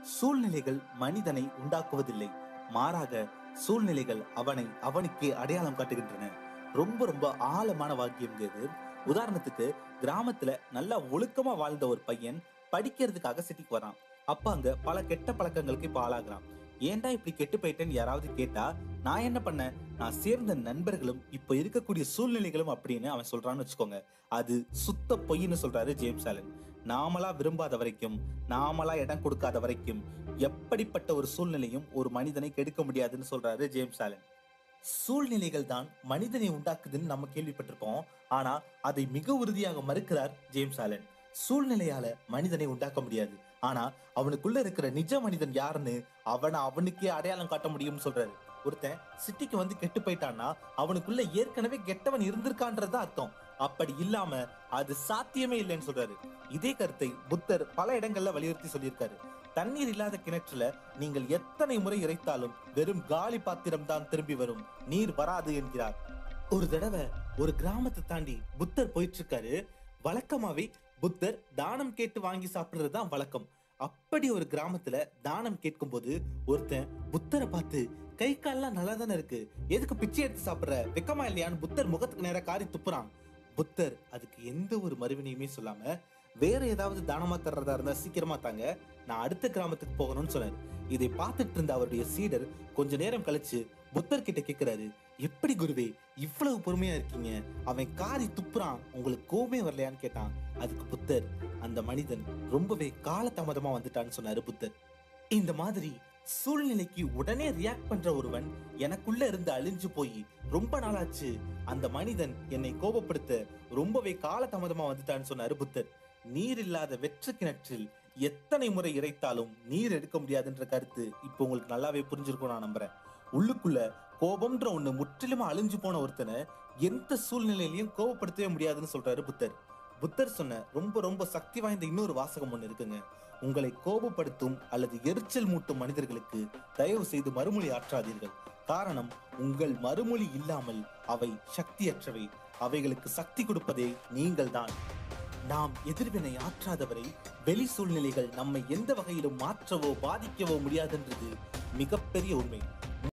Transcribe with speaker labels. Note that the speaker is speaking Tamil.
Speaker 1: சூழ்நிலைகள் மனிதனை உண்டாக்குவதில்லை மாறாக சூழ்நிலைகள் அவனை அவனுக்கே அடையாளம் காட்டுகின்றன ரொம்ப ரொம்ப ஆழமான வாக்கியம் இது உதாரணத்துக்கு கிராமத்துல நல்லா ஒழுக்கமா வாழ்ந்த ஒரு பையன் படிக்கிறதுக்காக சிட்டிக்கு வரான் அப்ப அங்க பல கெட்ட பழக்கங்களுக்கு இப்ப ஆளாகிறான் ஏன்டா இப்படி கெட்டு போயிட்டேன்னு யாராவது கேட்டா நான் என்ன பண்ணேன் நான் சேர்ந்த நண்பர்களும் இப்ப இருக்கக்கூடிய சூழ்நிலைகளும் அப்படின்னு அவன் சொல்றான்னு வச்சுக்கோங்க அது சுத்த பொய்ன்னு சொல்றாரு ஜேம்ஸ் ஆலன் நாமளா விரும்பாத வரைக்கும் நாமளா இடம் கொடுக்காத வரைக்கும் எப்படிப்பட்ட ஒரு சூழ்நிலையும் ஒரு மனிதனை கெடுக்க முடியாதுன்னு சொல்றாரு ஜேம்ஸ் ஆலன் சூழ்நிலைகள் தான் மனிதனை உண்டாக்குதுன்னு நம்ம கேள்விப்பட்டிருப்போம் ஆனா அதை மிக உறுதியாக மறுக்கிறார் ஜேம்ஸ் ஆலன் சூழ்நிலையால மனிதனை உண்டாக்க முடியாது ஆனா அவனுக்குள்ள இருக்கிற நிஜ மனிதன் யாருன்னு அவனை அவனுக்கே அடையாளம் காட்ட முடியும்னு சொல்றாரு ஒருத்தன் சிட்டிக்கு வந்து கெட்டு போயிட்டான்னா அவனுக்குள்ள ஏற்கனவே கெட்டவன் இருந்திருக்கான்றது அர்த்தம் அப்படி இல்லாம அது சாத்தியமே இல்லைன்னு சொல்றாரு இதே கருத்தை புத்தர் பல இடங்கள்ல வலியுறுத்தி சொல்லியிருக்காரு தண்ணீர் இல்லாத கிணற்றுல நீங்கள் எத்தனை முறை இறைத்தாலும் வெறும் காலி பாத்திரம் தான் திரும்பி வரும் நீர் வராது என்கிறார் ஒரு தடவை ஒரு கிராமத்தை தாண்டி புத்தர் போயிட்டு இருக்காரு வழக்கமாவே புத்தர் தானம் கேட்டு வாங்கி சாப்பிடுறது தான் வழக்கம் அப்படி ஒரு கிராமத்துல தானம் கேட்கும்போது ஒருத்தன் புத்தரை பார்த்து கை கால்லாம் நல்லா தானே இருக்கு எதுக்கு பிச்சை எடுத்து சாப்பிடுற வெக்கமா இல்லையான்னு புத்தர் முகத்துக்கு நேரா காரி துப்புறான் புத்தர் அதுக்கு எந்த ஒரு மறுவினையுமே சொல்லாம வேற ஏதாவது தானமா தர்றதா இருந்தா சீக்கிரமா தாங்க நான் அடுத்த கிராமத்துக்கு போகணும்னு சொன்னாரு இதை பார்த்துட்டு இருந்த அவருடைய சீடர் கொஞ்ச நேரம் கழிச்சு புத்தர் கிட்ட கேக்குறாரு எப்படி குருவே இவ்வளவு பொறுமையா இருக்கீங்க அவன் காரி துப்புறான் உங்களுக்கு கோபமே வரலையான்னு கேட்டான் அதுக்கு புத்தர் அந்த மனிதன் ரொம்பவே காலதாமதமா வந்துட்டான்னு சொன்னாரு புத்தர் இந்த மாதிரி சூழ்நிலைக்கு உடனே ரியாக்ட் பண்ற ஒருவன் எனக்குள்ள இருந்து அழிஞ்சு போய் ரொம்ப நாளாச்சு அந்த மனிதன் என்னை கோபப்படுத்த ரொம்பவே காலதாமதமா வந்துட்டான்னு சொன்னாரு புத்தர் நீர் இல்லாத வெற்று கிணற்றில் எத்தனை முறை இறைத்தாலும் நீர் எடுக்க முடியாதுன்ற கருத்து இப்போ உங்களுக்கு நல்லாவே புரிஞ்சிருக்கும் நான் நம்புறேன் உள்ளுக்குள்ள கோபம்ன்ற ஒண்ணு முற்றிலுமா அழிஞ்சு போன ஒருத்தனை எந்த சூழ்நிலையிலையும் கோபப்படுத்தவே முடியாதுன்னு சொல்றாரு புத்தர் புத்தர் சொன்ன ரொம்ப ரொம்ப சக்தி வாய்ந்த இன்னொரு வாசகம் ஒண்ணு இருக்குங்க உங்களை கோபப்படுத்தும் அல்லது எரிச்சல் மூட்டும் மனிதர்களுக்கு தயவு செய்து மறுமொழி ஆற்றாதீர்கள் காரணம் உங்கள் மறுமொழி இல்லாமல் அவை சக்தியற்றவை அவைகளுக்கு சக்தி கொடுப்பதே நீங்கள்தான் நாம் எதிர்வினை ஆற்றாதவரை வெளி சூழ்நிலைகள் நம்மை எந்த வகையிலும் மாற்றவோ பாதிக்கவோ முடியாதுன்றது மிகப்பெரிய உண்மை